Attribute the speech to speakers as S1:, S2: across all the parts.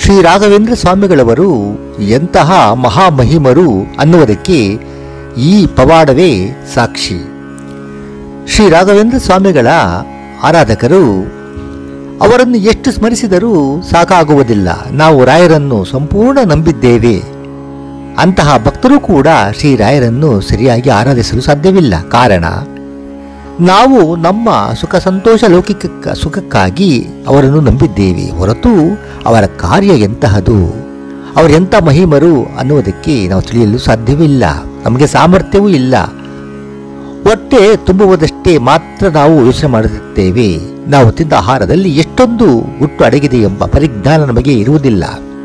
S1: ಶ್ರೀ ರಾಘವೇಂದ್ರ ಸ್ವಾಮಿಗಳವರು ಎಂತಹ ಮಹಾಮಹಿಮರು ಅನ್ನುವುದಕ್ಕೆ ಈ ಪವಾಡವೇ ಸಾಕ್ಷಿ ಶ್ರೀ ರಾಘವೇಂದ್ರ ಸ್ವಾಮಿಗಳ ಆರಾಧಕರು ಅವರನ್ನು ಎಷ್ಟು ಸ್ಮರಿಸಿದರೂ ಸಾಕಾಗುವುದಿಲ್ಲ ನಾವು ರಾಯರನ್ನು ಸಂಪೂರ್ಣ ನಂಬಿದ್ದೇವೆ ಅಂತಹ ಭಕ್ತರು ಕೂಡ ಶ್ರೀ ರಾಯರನ್ನು ಸರಿಯಾಗಿ ಆರಾಧಿಸಲು ಸಾಧ್ಯವಿಲ್ಲ ಕಾರಣ ನಾವು ನಮ್ಮ ಸುಖ ಸಂತೋಷ ಲೌಕಿಕ ಸುಖಕ್ಕಾಗಿ ಅವರನ್ನು ನಂಬಿದ್ದೇವೆ ಹೊರತು ಅವರ ಕಾರ್ಯ ಎಂತಹದು ಅವರೆಂಥ ಮಹಿಮರು ಅನ್ನುವುದಕ್ಕೆ ನಾವು ತಿಳಿಯಲು ಸಾಧ್ಯವಿಲ್ಲ ನಮಗೆ ಸಾಮರ್ಥ್ಯವೂ ಇಲ್ಲ ಹೊಟ್ಟೆ ತುಂಬುವುದಷ್ಟೇ ಮಾತ್ರ ನಾವು ಯೋಚನೆ ಮಾಡುತ್ತೇವೆ ನಾವು ತಿಂದ ಆಹಾರದಲ್ಲಿ ಎಷ್ಟೊಂದು ಗುಟ್ಟು ಅಡಗಿದೆ ಎಂಬ ಪರಿಜ್ಞಾನ ನಮಗೆ ಇರುವುದಿಲ್ಲ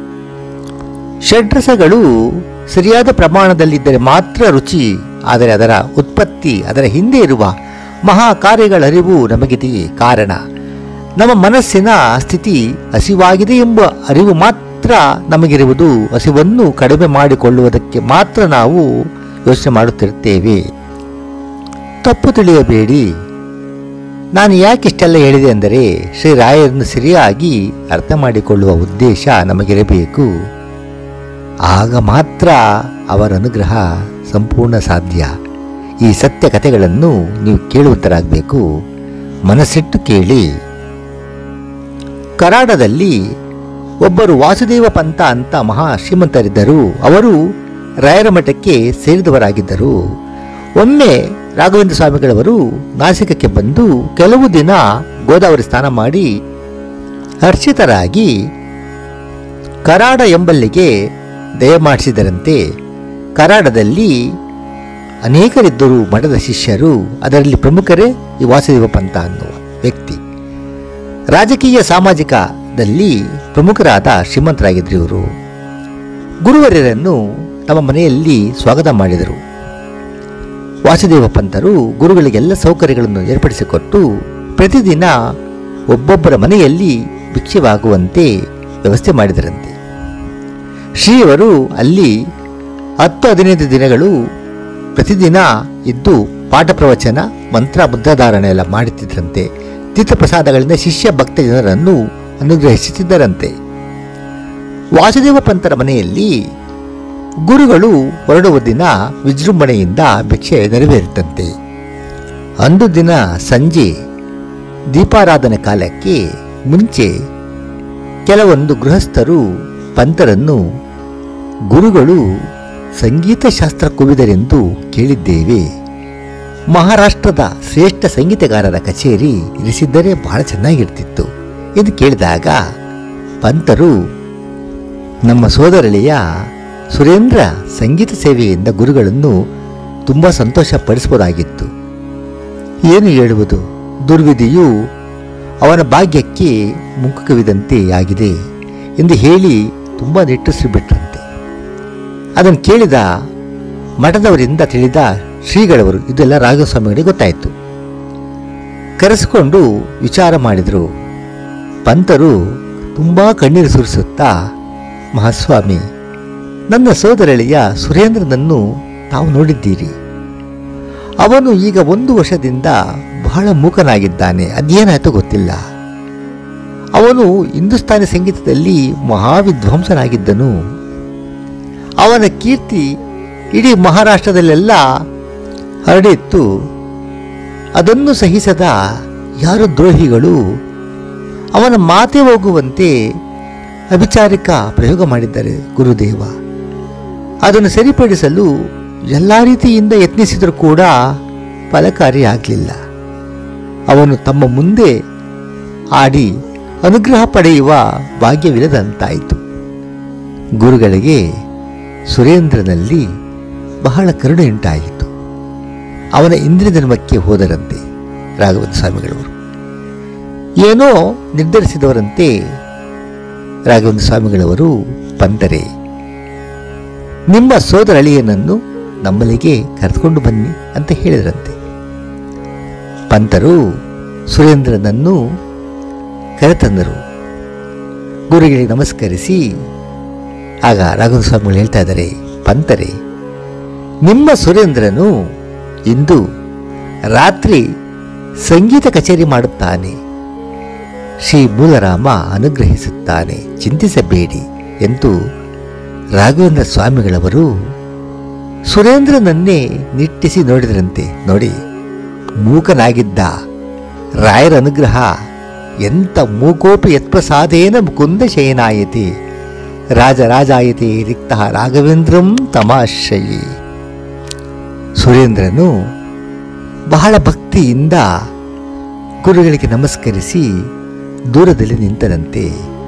S1: ಷಡ್ರಸಗಳು ಸರಿಯಾದ ಪ್ರಮಾಣದಲ್ಲಿದ್ದರೆ ಮಾತ್ರ ರುಚಿ ಆದರೆ ಅದರ ಉತ್ಪತ್ತಿ ಅದರ ಹಿಂದೆ ಇರುವ ಮಹಾ ಕಾರ್ಯಗಳ ಅರಿವು ನಮಗಿದೆಯೇ ಕಾರಣ ನಮ್ಮ ಮನಸ್ಸಿನ ಸ್ಥಿತಿ ಹಸಿವಾಗಿದೆ ಎಂಬ ಅರಿವು ಮಾತ್ರ ನಮಗಿರುವುದು ಹಸಿವನ್ನು ಕಡಿಮೆ ಮಾಡಿಕೊಳ್ಳುವುದಕ್ಕೆ ಮಾತ್ರ ನಾವು ಯೋಚನೆ ಮಾಡುತ್ತಿರುತ್ತೇವೆ ತಪ್ಪು ತಿಳಿಯಬೇಡಿ ನಾನು ಯಾಕೆ ಇಷ್ಟೆಲ್ಲ ಹೇಳಿದೆ ಅಂದರೆ ಶ್ರೀ ರಾಯರನ್ನು ಸರಿಯಾಗಿ ಅರ್ಥ ಮಾಡಿಕೊಳ್ಳುವ ಉದ್ದೇಶ ನಮಗಿರಬೇಕು ಆಗ ಮಾತ್ರ ಅವರ ಅನುಗ್ರಹ ಸಂಪೂರ್ಣ ಸಾಧ್ಯ ಈ ಸತ್ಯ ಕಥೆಗಳನ್ನು ನೀವು ಕೇಳುವಂತರಾಗಬೇಕು ಮನಸ್ಸಿಟ್ಟು ಕೇಳಿ ಕರಾಡದಲ್ಲಿ ಒಬ್ಬರು ವಾಸುದೇವ ಪಂತ ಅಂತ ಮಹಾ ಶ್ರೀಮಂತರಿದ್ದರು ಅವರು ರಾಯರ ಮಠಕ್ಕೆ ಸೇರಿದವರಾಗಿದ್ದರು ಒಮ್ಮೆ ರಾಘವೇಂದ್ರ ಸ್ವಾಮಿಗಳವರು ನಾಸಿಕಕ್ಕೆ ಬಂದು ಕೆಲವು ದಿನ ಗೋದಾವರಿ ಸ್ನಾನ ಮಾಡಿ ಹರ್ಷಿತರಾಗಿ ಕರಾಡ ಎಂಬಲ್ಲಿಗೆ ದಯಮಾಡಿಸಿದರಂತೆ ಕರಾಡದಲ್ಲಿ ಅನೇಕರಿದ್ದರು ಮಠದ ಶಿಷ್ಯರು ಅದರಲ್ಲಿ ಪ್ರಮುಖರೇ ಈ ವಾಸುದೇವ ಪಂತ ಅನ್ನುವ ವ್ಯಕ್ತಿ ರಾಜಕೀಯ ಸಾಮಾಜಿಕದಲ್ಲಿ ಪ್ರಮುಖರಾದ ಶ್ರೀಮಂತರಾಗಿದ್ದರು ಇವರು ಗುರುವರ್ಯರನ್ನು ತಮ್ಮ ಮನೆಯಲ್ಲಿ ಸ್ವಾಗತ ಮಾಡಿದರು ವಾಸುದೇವ ಪಂತರು ಗುರುಗಳಿಗೆಲ್ಲ ಸೌಕರ್ಯಗಳನ್ನು ಏರ್ಪಡಿಸಿಕೊಟ್ಟು ಪ್ರತಿದಿನ ಒಬ್ಬೊಬ್ಬರ ಮನೆಯಲ್ಲಿ ಭಿಕ್ಷೆವಾಗುವಂತೆ ವ್ಯವಸ್ಥೆ ಮಾಡಿದರಂತೆ ಶ್ರೀಯವರು ಅಲ್ಲಿ ಹತ್ತು ಹದಿನೈದು ದಿನಗಳು ಪ್ರತಿದಿನ ಇದ್ದು ಪಾಠ ಪ್ರವಚನ ಮಂತ್ರ ಮುದ್ರಾಧಾರಣೆ ಎಲ್ಲ ಮಾಡುತ್ತಿದ್ದರಂತೆ ತೀರ್ಥಪ್ರಸಾದಗಳಿಂದ ಶಿಷ್ಯ ಭಕ್ತ ಜನರನ್ನು ಅನುಗ್ರಹಿಸುತ್ತಿದ್ದರಂತೆ ವಾಸುದೇವ ಪಂತರ ಮನೆಯಲ್ಲಿ ಗುರುಗಳು ಹೊರಡುವ ದಿನ ವಿಜೃಂಭಣೆಯಿಂದ ಭಿಕ್ಷೆ ನೆರವೇರುತ್ತಂತೆ ಅಂದು ದಿನ ಸಂಜೆ ದೀಪಾರಾಧನೆ ಕಾಲಕ್ಕೆ ಮುಂಚೆ ಕೆಲವೊಂದು ಗೃಹಸ್ಥರು ಪಂತರನ್ನು ಗುರುಗಳು ಸಂಗೀತ ಶಾಸ್ತ್ರ ಕುವಿದರೆಂದು ಕೇಳಿದ್ದೇವೆ ಮಹಾರಾಷ್ಟ್ರದ ಶ್ರೇಷ್ಠ ಸಂಗೀತಗಾರರ ಕಚೇರಿ ಇರಿಸಿದ್ದರೆ ಬಹಳ ಚೆನ್ನಾಗಿರ್ತಿತ್ತು ಎಂದು ಕೇಳಿದಾಗ ಪಂತರು ನಮ್ಮ ಸೋದರಳಿಯ ಸುರೇಂದ್ರ ಸಂಗೀತ ಸೇವೆಯಿಂದ ಗುರುಗಳನ್ನು ತುಂಬ ಸಂತೋಷ ಪಡಿಸಬಹುದಾಗಿತ್ತು ಏನು ಹೇಳುವುದು ದುರ್ವಿಧಿಯು ಅವನ ಭಾಗ್ಯಕ್ಕೆ ಮುಖಕವಿದಂತೆ ಆಗಿದೆ ಎಂದು ಹೇಳಿ ತುಂಬ ನಿಟ್ಟುಸಿಬಿಟ್ರಂತೆ ಅದನ್ನು ಕೇಳಿದ ಮಠದವರಿಂದ ತಿಳಿದ ಶ್ರೀಗಳವರು ಇದೆಲ್ಲ ರಾಘಸ್ವಾಮಿಗಳಿಗೆ ಗೊತ್ತಾಯಿತು ಕರೆಸಿಕೊಂಡು ವಿಚಾರ ಮಾಡಿದರು ಪಂತರು ತುಂಬ ಕಣ್ಣೀರು ಸುರಿಸುತ್ತಾ ಮಹಾಸ್ವಾಮಿ ನನ್ನ ಸೋದರಳಿಯ ಸುರೇಂದ್ರನನ್ನು ತಾವು ನೋಡಿದ್ದೀರಿ ಅವನು ಈಗ ಒಂದು ವರ್ಷದಿಂದ ಬಹಳ ಮೂಕನಾಗಿದ್ದಾನೆ ಅದೇನಾಯಿತು ಗೊತ್ತಿಲ್ಲ ಅವನು ಹಿಂದೂಸ್ತಾನಿ ಸಂಗೀತದಲ್ಲಿ ಮಹಾವಿದ್ವಾಂಸನಾಗಿದ್ದನು ಅವನ ಕೀರ್ತಿ ಇಡೀ ಮಹಾರಾಷ್ಟ್ರದಲ್ಲೆಲ್ಲ ಹರಡಿತ್ತು ಅದನ್ನು ಸಹಿಸದ ಯಾರು ದ್ರೋಹಿಗಳು ಅವನ ಮಾತೆ ಹೋಗುವಂತೆ ಅಭಿಚಾರಿಕ ಪ್ರಯೋಗ ಮಾಡಿದ್ದಾರೆ ಗುರುದೇವ ಅದನ್ನು ಸರಿಪಡಿಸಲು ಎಲ್ಲ ರೀತಿಯಿಂದ ಯತ್ನಿಸಿದರೂ ಕೂಡ ಫಲಕಾರಿಯಾಗಲಿಲ್ಲ ಅವನು ತಮ್ಮ ಮುಂದೆ ಆಡಿ ಅನುಗ್ರಹ ಪಡೆಯುವ ಭಾಗ್ಯವಿಲ್ಲದಂತಾಯಿತು ಗುರುಗಳಿಗೆ ಸುರೇಂದ್ರನಲ್ಲಿ ಬಹಳ ಕರುಣೆ ಉಂಟಾಯಿತು ಅವನ ಇಂದ್ರಿಯ ಜನ್ಮಕ್ಕೆ ಹೋದರಂತೆ ರಾಘವೇಂದ್ರ ಸ್ವಾಮಿಗಳವರು ಏನೋ ನಿರ್ಧರಿಸಿದವರಂತೆ ರಾಘವೇಂದ್ರ ಸ್ವಾಮಿಗಳವರು ಬಂದರೆ ನಿಮ್ಮ ಸೋದರಳಿಯನನ್ನು ನಮ್ಮಲ್ಲಿಗೆ ಕರೆದುಕೊಂಡು ಬನ್ನಿ ಅಂತ ಹೇಳಿದರಂತೆ ಪಂತರು ಸುರೇಂದ್ರನನ್ನು ಕರೆತಂದರು ಗುರುಗಳಿಗೆ ನಮಸ್ಕರಿಸಿ ಆಗ ರಾಘವೇಂದ್ರ ಸ್ವಾಮಿಗಳು ಹೇಳ್ತಾ ಇದ್ದಾರೆ ಪಂತರೆ ನಿಮ್ಮ ಸುರೇಂದ್ರನು ಇಂದು ರಾತ್ರಿ ಸಂಗೀತ ಕಚೇರಿ ಮಾಡುತ್ತಾನೆ ಶ್ರೀ ಮೂಲರಾಮ ಅನುಗ್ರಹಿಸುತ್ತಾನೆ ಚಿಂತಿಸಬೇಡಿ ಎಂದು ರಾಘವೇಂದ್ರ ಸ್ವಾಮಿಗಳವರು ಸುರೇಂದ್ರನನ್ನೇ ನಿಟ್ಟಿಸಿ ನೋಡಿದರಂತೆ ನೋಡಿ ಮೂಕನಾಗಿದ್ದ ರಾಯರ ಅನುಗ್ರಹ ಎಂತ ಮೂಕೋಪಿ ಯತ್ಪ್ರಸಾದೇನ ಮುಕುಂದ ಶಯನಾಯತಿ ರಾಜರಾಜಾಯತಿ ರಿಕ್ತ ರಾಘವೇಂದ್ರಂ ತಮಾಶ್ರಯಿ ಸುರೇಂದ್ರನು ಬಹಳ ಭಕ್ತಿಯಿಂದ ಗುರುಗಳಿಗೆ ನಮಸ್ಕರಿಸಿ ದೂರದಲ್ಲಿ ನಿಂತರಂತೆ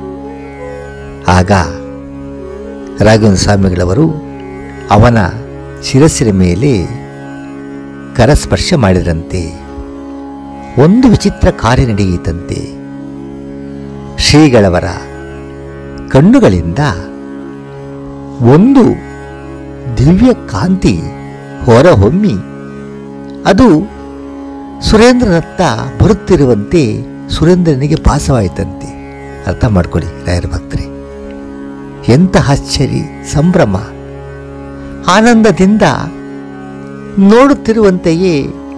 S1: ಆಗ ರಾಘವೇಂದ್ರ ಸ್ವಾಮಿಗಳವರು ಅವನ ಶಿರಸ್ಸಿನ ಮೇಲೆ ಕರಸ್ಪರ್ಶ ಮಾಡಿದರಂತೆ ಒಂದು ವಿಚಿತ್ರ ಕಾರ್ಯ ನಡೆಯಿತಂತೆ ಶ್ರೀಗಳವರ ಕಣ್ಣುಗಳಿಂದ ಒಂದು ದಿವ್ಯ ಕಾಂತಿ ಹೊರಹೊಮ್ಮಿ ಅದು ಸುರೇಂದ್ರನತ್ತ ಬರುತ್ತಿರುವಂತೆ ಸುರೇಂದ್ರನಿಗೆ ಭಾಸವಾಯಿತಂತೆ ಅರ್ಥ ಮಾಡ್ಕೊಳ್ಳಿ ರಾಯರ ಭಕ್ತರೆ ಎಂಥ ಆಶ್ಚರ್ಯ ಸಂಭ್ರಮ ಆನಂದದಿಂದ ನೋಡುತ್ತಿರುವಂತೆಯೇ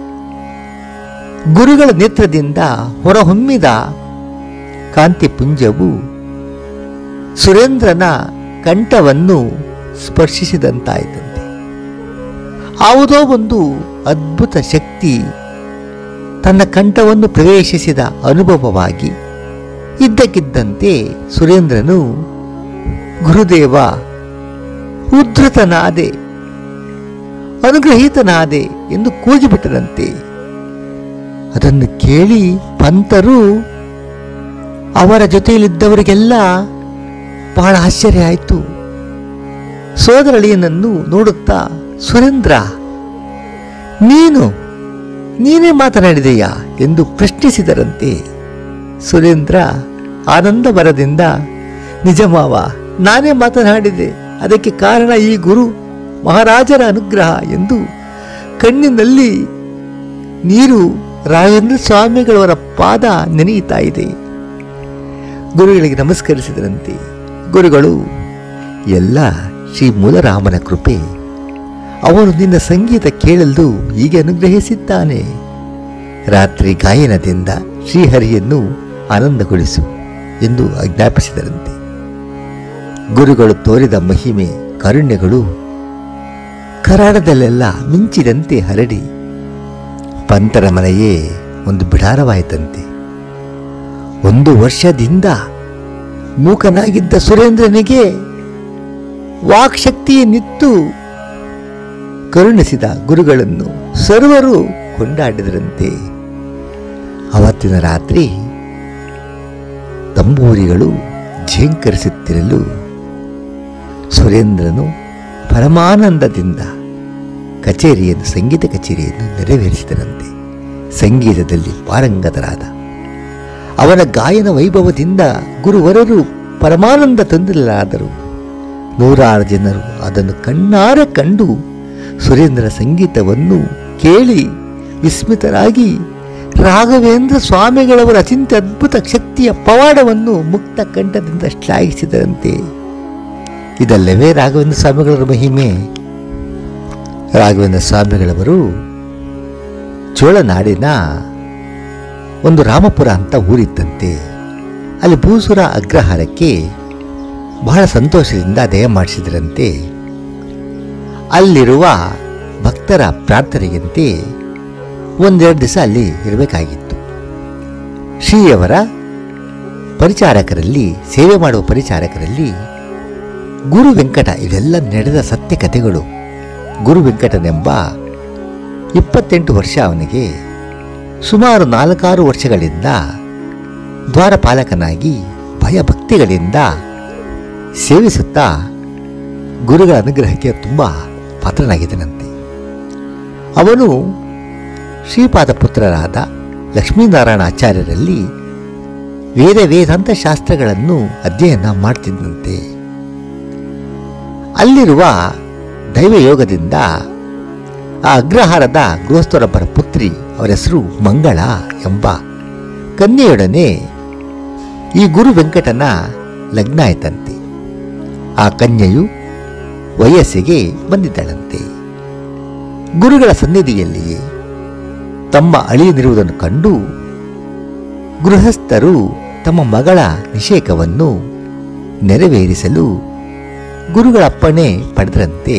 S1: ಗುರುಗಳ ನೇತ್ರದಿಂದ ಹೊರಹೊಮ್ಮಿದ ಕಾಂತಿಪುಂಜವು ಸುರೇಂದ್ರನ ಕಂಠವನ್ನು ಸ್ಪರ್ಶಿಸಿದಂತಾಯಿತಂತೆ ಯಾವುದೋ ಒಂದು ಅದ್ಭುತ ಶಕ್ತಿ ತನ್ನ ಕಂಠವನ್ನು ಪ್ರವೇಶಿಸಿದ ಅನುಭವವಾಗಿ ಇದ್ದಕ್ಕಿದ್ದಂತೆ ಸುರೇಂದ್ರನು ಗುರುದೇವ ಉದ್ಧತನಾದೆ ಅನುಗ್ರಹೀತನಾದೆ ಎಂದು ಕೂಗಿಬಿಟ್ಟರಂತೆ ಅದನ್ನು ಕೇಳಿ ಪಂತರು ಅವರ ಜೊತೆಯಲ್ಲಿದ್ದವರಿಗೆಲ್ಲ ಬಹಳ ಆಶ್ಚರ್ಯ ಆಯಿತು ಸೋದರಳಿಯನನ್ನು ನೋಡುತ್ತಾ ಸುರೇಂದ್ರ ನೀನು ನೀನೇ ಮಾತನಾಡಿದೆಯಾ ಎಂದು ಪ್ರಶ್ನಿಸಿದರಂತೆ ಸುರೇಂದ್ರ ಆನಂದ ಬರದಿಂದ ನಿಜ ಮಾವ ನಾನೇ ಮಾತನಾಡಿದೆ ಅದಕ್ಕೆ ಕಾರಣ ಈ ಗುರು ಮಹಾರಾಜರ ಅನುಗ್ರಹ ಎಂದು ಕಣ್ಣಿನಲ್ಲಿ ನೀರು ರಾಘವೇಂದ್ರ ಸ್ವಾಮಿಗಳವರ ಪಾದ ನೆನೆಯುತ್ತಾ ಇದೆ ಗುರುಗಳಿಗೆ ನಮಸ್ಕರಿಸಿದರಂತೆ ಗುರುಗಳು ಎಲ್ಲ ಶ್ರೀ ಮೂಲರಾಮನ ಕೃಪೆ ಅವನು ನಿನ್ನ ಸಂಗೀತ ಕೇಳಲು ಹೀಗೆ ಅನುಗ್ರಹಿಸಿದ್ದಾನೆ ರಾತ್ರಿ ಗಾಯನದಿಂದ ಶ್ರೀಹರಿಯನ್ನು ಆನಂದಗೊಳಿಸು ಎಂದು ಆಜ್ಞಾಪಿಸಿದರಂತೆ ಗುರುಗಳು ತೋರಿದ ಮಹಿಮೆ ಕಾರುಣ್ಯಗಳು ಕರಾಡದಲ್ಲೆಲ್ಲ ಮಿಂಚಿದಂತೆ ಹರಡಿ ಪಂತರ ಮನೆಯೇ ಒಂದು ಬಿಡಾರವಾಯಿತಂತೆ ಒಂದು ವರ್ಷದಿಂದ ಮೂಕನಾಗಿದ್ದ ಸುರೇಂದ್ರನಿಗೆ ವಾಕ್ಶಕ್ತಿಯನ್ನಿತ್ತು ಕರುಣಿಸಿದ ಗುರುಗಳನ್ನು ಸರ್ವರು ಕೊಂಡಾಡಿದರಂತೆ ಅವತ್ತಿನ ರಾತ್ರಿ ತಂಬೂರಿಗಳು ಝೇಂಕರಿಸುತ್ತಿರಲು ಸುರೇಂದ್ರನು ಪರಮಾನಂದದಿಂದ ಕಚೇರಿಯನ್ನು ಸಂಗೀತ ಕಚೇರಿಯನ್ನು ನೆರವೇರಿಸಿದರಂತೆ ಸಂಗೀತದಲ್ಲಿ ಪಾರಂಗತರಾದ ಅವನ ಗಾಯನ ವೈಭವದಿಂದ ಗುರುವರರು ಪರಮಾನಂದ ತಂದಿರಲಾದರು ನೂರಾರು ಜನರು ಅದನ್ನು ಕಣ್ಣಾರೆ ಕಂಡು ಸುರೇಂದ್ರ ಸಂಗೀತವನ್ನು ಕೇಳಿ ವಿಸ್ಮಿತರಾಗಿ ರಾಘವೇಂದ್ರ ಸ್ವಾಮಿಗಳವರ ಅಚಿಂತ್ಯ ಅದ್ಭುತ ಶಕ್ತಿಯ ಪವಾಡವನ್ನು ಮುಕ್ತ ಕಂಠದಿಂದ ಶ್ಲಾಘಿಸಿದರಂತೆ ಇದಲ್ಲವೇ ರಾಘವೇಂದ್ರ ಸ್ವಾಮಿಗಳವರ ಮಹಿಮೆ ರಾಘವೇಂದ್ರ ಸ್ವಾಮಿಗಳವರು ಚೋಳನಾಡಿನ ಒಂದು ರಾಮಪುರ ಅಂತ ಊರಿತ್ತಂತೆ ಅಲ್ಲಿ ಭೂಸುರ ಅಗ್ರಹಾರಕ್ಕೆ ಬಹಳ ಸಂತೋಷದಿಂದ ದಯ ಮಾಡಿಸಿದ್ರಂತೆ ಅಲ್ಲಿರುವ ಭಕ್ತರ ಪ್ರಾರ್ಥನೆಯಂತೆ ಒಂದೆರಡು ದಿವಸ ಅಲ್ಲಿ ಇರಬೇಕಾಗಿತ್ತು ಶ್ರೀಯವರ ಪರಿಚಾರಕರಲ್ಲಿ ಸೇವೆ ಮಾಡುವ ಪರಿಚಾರಕರಲ್ಲಿ ಗುರು ವೆಂಕಟ ಇವೆಲ್ಲ ನಡೆದ ಸತ್ಯ ಕಥೆಗಳು ಗುರು ವೆಂಕಟನೆಂಬ ಇಪ್ಪತ್ತೆಂಟು ವರ್ಷ ಅವನಿಗೆ ಸುಮಾರು ನಾಲ್ಕಾರು ವರ್ಷಗಳಿಂದ ದ್ವಾರಪಾಲಕನಾಗಿ ಭಯಭಕ್ತಿಗಳಿಂದ ಸೇವಿಸುತ್ತಾ ಗುರುಗಳ ಅನುಗ್ರಹಕ್ಕೆ ತುಂಬ ಪಾತ್ರನಾಗಿದ್ದನಂತೆ ಅವನು ಶ್ರೀಪಾದ ಪುತ್ರರಾದ ಲಕ್ಷ್ಮೀನಾರಾಯಣ ಆಚಾರ್ಯರಲ್ಲಿ ವೇದ ವೇದಾಂತ ಶಾಸ್ತ್ರಗಳನ್ನು ಅಧ್ಯಯನ ಮಾಡ್ತಿದ್ದಂತೆ ಅಲ್ಲಿರುವ ದೈವಯೋಗದಿಂದ ಆ ಅಗ್ರಹಾರದ ಗೃಹಸ್ಥರೊಬ್ಬರ ಪುತ್ರಿ ಅವರ ಹೆಸರು ಮಂಗಳ ಎಂಬ ಕನ್ಯೆಯೊಡನೆ ಈ ಗುರು ವೆಂಕಟನ ಲಗ್ನ ಆಯ್ತಂತೆ ಆ ಕನ್ಯೆಯು ವಯಸ್ಸಿಗೆ ಬಂದಿದ್ದಳಂತೆ ಗುರುಗಳ ಸನ್ನಿಧಿಯಲ್ಲಿಯೇ ತಮ್ಮ ಅಳಿಯನಿರುವುದನ್ನು ಕಂಡು ಗೃಹಸ್ಥರು ತಮ್ಮ ಮಗಳ ನಿಷೇಕವನ್ನು ನೆರವೇರಿಸಲು ಗುರುಗಳ ಅಪ್ಪಣೆ ಪಡೆದರಂತೆ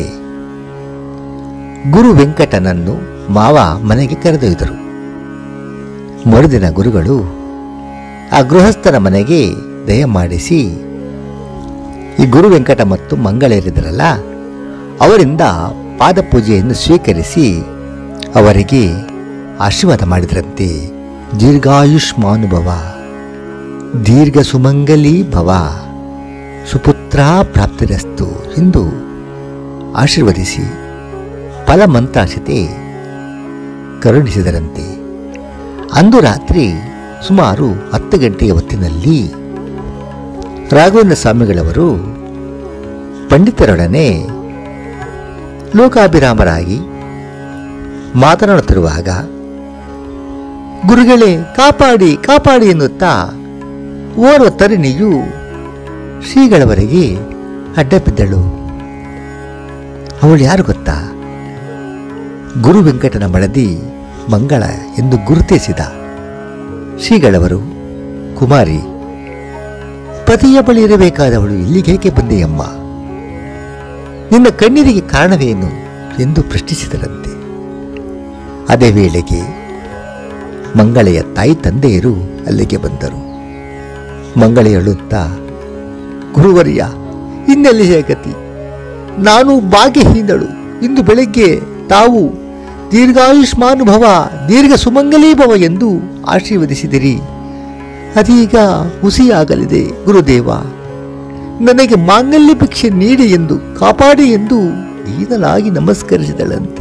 S1: ಗುರು ವೆಂಕಟನನ್ನು ಮಾವ ಮನೆಗೆ ಕರೆದೊಯ್ದರು ಮರುದಿನ ಗುರುಗಳು ಆ ಗೃಹಸ್ಥರ ಮನೆಗೆ ದಯಮಾಡಿಸಿ ಈ ಗುರು ವೆಂಕಟ ಮತ್ತು ಮಂಗಳೇರಿದರಲ್ಲ ಅವರಿಂದ ಪಾದಪೂಜೆಯನ್ನು ಸ್ವೀಕರಿಸಿ ಅವರಿಗೆ ಆಶೀರ್ವಾದ ಮಾಡಿದರಂತೆ ದೀರ್ಘಾಯುಷ್ಮಾನುಭವ ದೀರ್ಘ ಸುಮಂಗಲಿ ಭವ ಸುಪುತ್ರ ಪ್ರಾಪ್ತಿರಸ್ತು ಎಂದು ಆಶೀರ್ವದಿಸಿ ಫಲಮಂತ್ರಾಶತೆ ಕರುಣಿಸಿದರಂತೆ ಅಂದು ರಾತ್ರಿ ಸುಮಾರು ಹತ್ತು ಗಂಟೆಯ ಹೊತ್ತಿನಲ್ಲಿ ರಾಘವೇಂದ್ರ ಸ್ವಾಮಿಗಳವರು ಪಂಡಿತರೊಡನೆ ಲೋಕಾಭಿರಾಮರಾಗಿ ಮಾತನಾಡುತ್ತಿರುವಾಗ ಗುರುಗಳೇ ಕಾಪಾಡಿ ಕಾಪಾಡಿ ಎನ್ನುತ್ತಾ ಓರ್ವ ತರುಣಿಯು ಶ್ರೀಗಳವರೆಗೆ ಅಡ್ಡ ಬಿದ್ದಳು ಅವಳು ಯಾರು ಗೊತ್ತಾ ಗುರು ವೆಂಕಟನ ಮಡದಿ ಮಂಗಳ ಎಂದು ಗುರುತಿಸಿದ ಶ್ರೀಗಳವರು ಕುಮಾರಿ ಪತಿಯ ಬಳಿ ಇರಬೇಕಾದವಳು ಇಲ್ಲಿಗೇಕೆ ಬಂದೆಯಮ್ಮ ನಿನ್ನ ಕಣ್ಣೀರಿಗೆ ಕಾರಣವೇನು ಎಂದು ಪ್ರಶ್ನಿಸಿದರಂತೆ ಅದೇ ವೇಳೆಗೆ ಮಂಗಳೆಯ ತಾಯಿ ತಂದೆಯರು ಅಲ್ಲಿಗೆ ಬಂದರು ಮಂಗಳೆ ಅಳುತ್ತಾ ಗುರುವರ್ಯ ಇನ್ನೆಲ್ಲಿಯ ಗತಿ ನಾನು ಭಾಗ್ಯಹೀನಳು ಇಂದು ಬೆಳಗ್ಗೆ ತಾವು ದೀರ್ಘಾಯುಷ್ಮಾನುಭವ ದೀರ್ಘ ಸುಮಂಗಲೀಭವ ಎಂದು ಆಶೀರ್ವದಿಸಿದಿರಿ ಅದೀಗ ಹುಸಿಯಾಗಲಿದೆ ಗುರುದೇವ ನನಗೆ ಮಾಂಗಲ್ಯ ಭಿಕ್ಷೆ ನೀಡಿ ಎಂದು ಕಾಪಾಡಿ ಎಂದು ಈದಲಾಗಿ ನಮಸ್ಕರಿಸಿದಳಂತೆ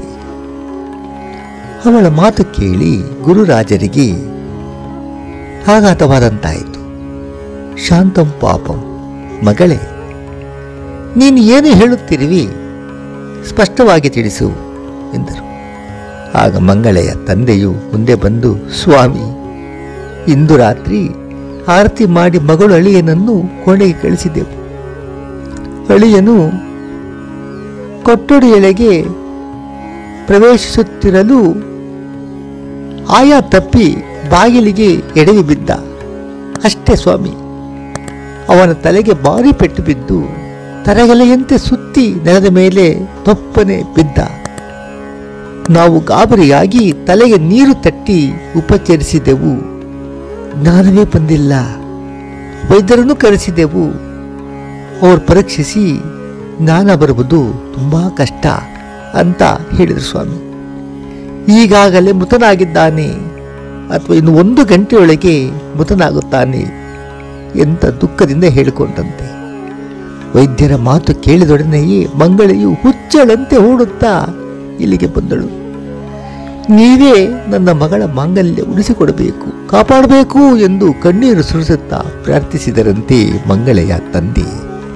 S1: ಅವಳ ಮಾತು ಕೇಳಿ ಗುರುರಾಜರಿಗೆ ಆಘಾತವಾದಂತಾಯಿತು ಶಾಂತಂ ಪಾಪಂ ಮಗಳೇ ನೀನು ಏನು ಹೇಳುತ್ತಿರುವಿ ಸ್ಪಷ್ಟವಾಗಿ ತಿಳಿಸು ಎಂದರು ಆಗ ಮಂಗಳೆಯ ತಂದೆಯು ಮುಂದೆ ಬಂದು ಸ್ವಾಮಿ ಇಂದು ರಾತ್ರಿ ಆರತಿ ಮಾಡಿ ಮಗಳು ಅಳಿಯನನ್ನು ಕೋಣೆಗೆ ಕಳಿಸಿದೆವು ಅಳಿಯನು ಕೊಠಡಿಯೊಳಗೆ ಪ್ರವೇಶಿಸುತ್ತಿರಲು ಆಯಾ ತಪ್ಪಿ ಬಾಗಿಲಿಗೆ ಎಡವಿ ಬಿದ್ದ ಅಷ್ಟೇ ಸ್ವಾಮಿ ಅವನ ತಲೆಗೆ ಭಾರಿ ಪೆಟ್ಟು ಬಿದ್ದು ತರಗಲೆಯಂತೆ ಸುತ್ತಿ ನೆಲದ ಮೇಲೆ ತೊಪ್ಪನೆ ಬಿದ್ದ ನಾವು ಗಾಬರಿಯಾಗಿ ತಲೆಗೆ ನೀರು ತಟ್ಟಿ ಉಪಚರಿಸಿದೆವು ಜ್ಞಾನವೇ ಬಂದಿಲ್ಲ ವೈದ್ಯರನ್ನು ಕರೆಸಿದೆವು ಅವರು ಪರೀಕ್ಷಿಸಿ ಜ್ಞಾನ ಬರುವುದು ತುಂಬಾ ಕಷ್ಟ ಅಂತ ಹೇಳಿದರು ಸ್ವಾಮಿ ಈಗಾಗಲೇ ಮೃತನಾಗಿದ್ದಾನೆ ಅಥವಾ ಇನ್ನು ಒಂದು ಗಂಟೆಯೊಳಗೆ ಮೃತನಾಗುತ್ತಾನೆ ಎಂತ ದುಃಖದಿಂದ ಹೇಳಿಕೊಂಡಂತೆ ವೈದ್ಯರ ಮಾತು ಕೇಳಿದೊಡನೆಯೇ ಮಂಗಳೆಯು ಹುಚ್ಚಳಂತೆ ಓಡುತ್ತಾ ಇಲ್ಲಿಗೆ ಬಂದಳು ನೀವೇ ನನ್ನ ಮಗಳ ಮಾಂಗಲ್ಯ ಉಳಿಸಿಕೊಡಬೇಕು ಕಾಪಾಡಬೇಕು ಎಂದು ಕಣ್ಣೀರು ಸುರಿಸುತ್ತಾ ಪ್ರಾರ್ಥಿಸಿದರಂತೆ ಮಂಗಳೆಯ ತಂದೆ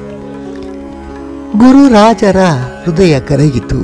S1: ಗುರುರಾಜರ ಹೃದಯ ಕರಗಿತು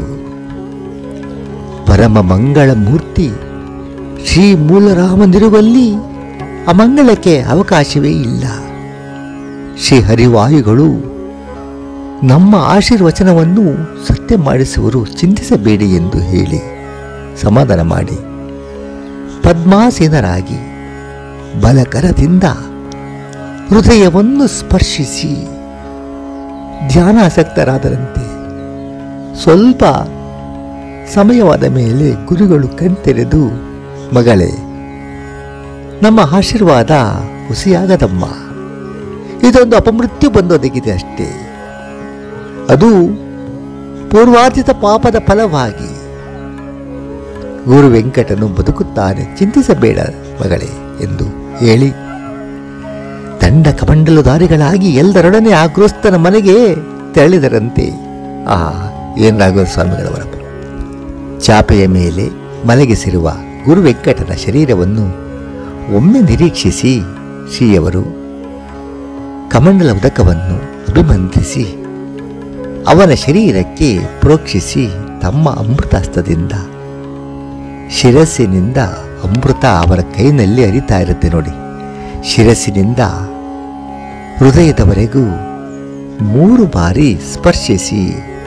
S1: ಪರಮ ಮಂಗಳ ಮೂರ್ತಿ ಶ್ರೀ ಮೂಲರಾಮನಿರುವಲ್ಲಿ ಅಮಂಗಳಕ್ಕೆ ಅವಕಾಶವೇ ಇಲ್ಲ ಶ್ರೀ ಹರಿವಾಯುಗಳು ನಮ್ಮ ಆಶೀರ್ವಚನವನ್ನು ಸತ್ಯ ಮಾಡಿಸುವರು ಚಿಂತಿಸಬೇಡಿ ಎಂದು ಹೇಳಿ ಸಮಾಧಾನ ಮಾಡಿ ಪದ್ಮಾಸೀನರಾಗಿ ಬಲಕರದಿಂದ ಹೃದಯವನ್ನು ಸ್ಪರ್ಶಿಸಿ ಧ್ಯಾನಾಸಕ್ತರಾದರಂತೆ ಸ್ವಲ್ಪ ಸಮಯವಾದ ಮೇಲೆ ಗುರುಗಳು ಕಣ್ತೆರೆದು ಮಗಳೇ ನಮ್ಮ ಆಶೀರ್ವಾದ ಹುಸಿಯಾಗದಮ್ಮ ಇದೊಂದು ಅಪಮೃತ್ಯು ಬಂದೊದಗಿದೆ ಅಷ್ಟೇ ಅದು ಪೂರ್ವಾರ್ಜಿತ ಪಾಪದ ಫಲವಾಗಿ ಗುರು ವೆಂಕಟನು ಬದುಕುತ್ತಾನೆ ಚಿಂತಿಸಬೇಡ ಮಗಳೇ ಎಂದು ಹೇಳಿ ದಂಡ ಕಮಂಡಲುಧಾರಿಗಳಾಗಿ ಎಲ್ಲರೊಡನೆ ಆ ಗೃಹಸ್ಥನ ಮನೆಗೆ ತೆರಳಿದರಂತೆ ಆ ಏನ್ ರಾಘವ ಸ್ವಾಮಿಗಳವರ ಚಾಪೆಯ ಮೇಲೆ ಮಲಗಿಸಿರುವ ಗುರು ವೆಂಕಟನ ಶರೀರವನ್ನು ಒಮ್ಮೆ ನಿರೀಕ್ಷಿಸಿ ಶ್ರೀಯವರು ಕಮಂಡಲ ಉದಕವನ್ನು ಅಭಿಮಂತ್ರಿಸಿ ಅವನ ಶರೀರಕ್ಕೆ ಪ್ರೋಕ್ಷಿಸಿ ತಮ್ಮ ಅಮೃತಾಸ್ತದಿಂದ ಶಿರಸ್ಸಿನಿಂದ ಅಮೃತ ಅವರ ಕೈನಲ್ಲಿ ಹರಿತಾ ಇರುತ್ತೆ ನೋಡಿ ಶಿರಸ್ಸಿನಿಂದ ಹೃದಯದವರೆಗೂ ಮೂರು ಬಾರಿ ಸ್ಪರ್ಶಿಸಿ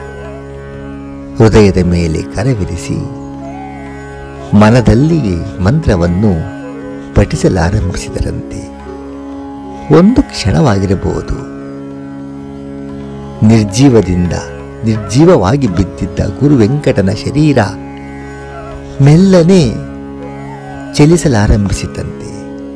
S1: ಹೃದಯದ ಮೇಲೆ ಕರವಿರಿಸಿ ಮನದಲ್ಲಿಯೇ ಮಂತ್ರವನ್ನು ಪಠಿಸಲಾರಂಭಿಸಿದರಂತೆ ಒಂದು ಕ್ಷಣವಾಗಿರಬಹುದು ನಿರ್ಜೀವದಿಂದ ನಿರ್ಜೀವವಾಗಿ ಬಿದ್ದಿದ್ದ ಗುರು ವೆಂಕಟನ ಶರೀರ ಮೆಲ್ಲನೆ ಚಲಿಸಲಾರಂಭಿಸಿತಂತೆ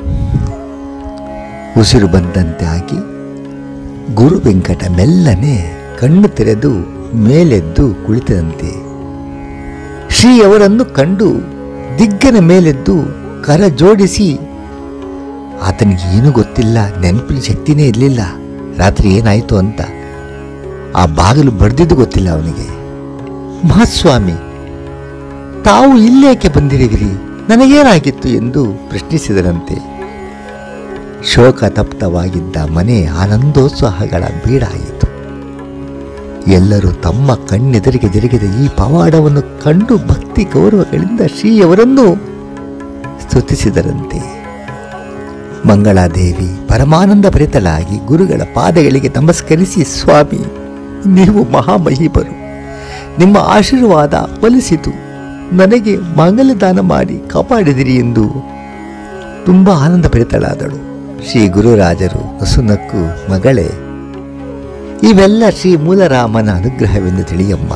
S1: ಉಸಿರು ಬಂದಂತೆ ಆಗಿ ಗುರು ವೆಂಕಟ ಮೆಲ್ಲನೆ ಕಣ್ಣು ತೆರೆದು ಮೇಲೆದ್ದು ಕುಳಿತದಂತೆ ಶ್ರೀ ಅವರನ್ನು ಕಂಡು ದಿಗ್ಗನ ಮೇಲೆದ್ದು ಕರ ಜೋಡಿಸಿ ಆತನಿಗೆ ಏನೂ ಗೊತ್ತಿಲ್ಲ ನೆನಪಿನ ಶಕ್ತಿನೇ ಇರಲಿಲ್ಲ ರಾತ್ರಿ ಏನಾಯಿತು ಅಂತ ಆ ಬಾಗಿಲು ಬಡ್ದಿದ್ದು ಗೊತ್ತಿಲ್ಲ ಅವನಿಗೆ ಮಹಾಸ್ವಾಮಿ ತಾವು ಇಲ್ಲೇಕೆ ಬಂದಿರುವಿರಿ ನನಗೇನಾಗಿತ್ತು ಎಂದು ಪ್ರಶ್ನಿಸಿದರಂತೆ ಶೋಕ ತಪ್ತವಾಗಿದ್ದ ಮನೆ ಆನಂದೋತ್ಸಾಹಗಳ ಬೀಡಾಯಿತು ಎಲ್ಲರೂ ತಮ್ಮ ಕಣ್ಣೆದುರಿಗೆ ಜರುಗಿದ ಈ ಪವಾಡವನ್ನು ಕಂಡು ಭಕ್ತಿ ಗೌರವಗಳಿಂದ ಶ್ರೀಯವರನ್ನು ಸ್ತುತಿಸಿದರಂತೆ ಮಂಗಳಾದೇವಿ ಪರಮಾನಂದ ಭರಿತಳಾಗಿ ಗುರುಗಳ ಪಾದಗಳಿಗೆ ನಮಸ್ಕರಿಸಿ ಸ್ವಾಮಿ ನೀವು ಮಹಾಮಹಿಮರು ನಿಮ್ಮ ಆಶೀರ್ವಾದ ಫಲಿಸಿತು ನನಗೆ ಮಂಗಲದಾನ ಮಾಡಿ ಕಾಪಾಡಿದಿರಿ ಎಂದು ತುಂಬ ಆನಂದ ಭರಿತಳಾದಳು ಶ್ರೀ ಗುರುರಾಜರು ನಸುನಕ್ಕು ಮಗಳೇ ಇವೆಲ್ಲ ಶ್ರೀ ಮೂಲರಾಮನ ಅನುಗ್ರಹವೆಂದು ತಿಳಿಯಮ್ಮ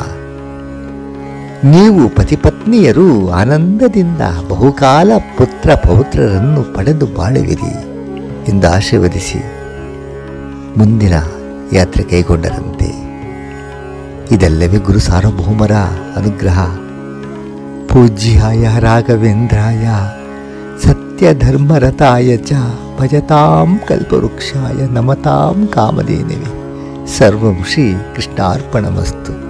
S1: ನೀವು ಪತಿಪತ್ನಿಯರು ಆನಂದದಿಂದ ಬಹುಕಾಲ ಪುತ್ರ ಪೌತ್ರರನ್ನು ಪಡೆದು ಬಾಳುವಿರಿ ಎಂದು ಆಶೀರ್ವದಿಸಿ ಮುಂದಿನ ಯಾತ್ರೆ ಕೈಗೊಂಡರಂತೆ ಇದೆಲ್ಲವೇ ಗುರು ಸಾರ್ವಭೌಮರ ಅನುಗ್ರಹ ಪೂಜ್ಯಾಯ ರಾಘವೇಂದ್ರಾಯ ಸತ್ಯಧರ್ಮರತಾಯ ಚ ಭಜತಾಂ ಕಲ್ಪವೃಕ್ಷಾಯ ನಮತಾಂ ಕಾಮಧೇನವೆ ಸರ್ವಂ ಶ್ರೀ ಕೃಷ್ಣಾರ್ಪಣಮಸ್ತು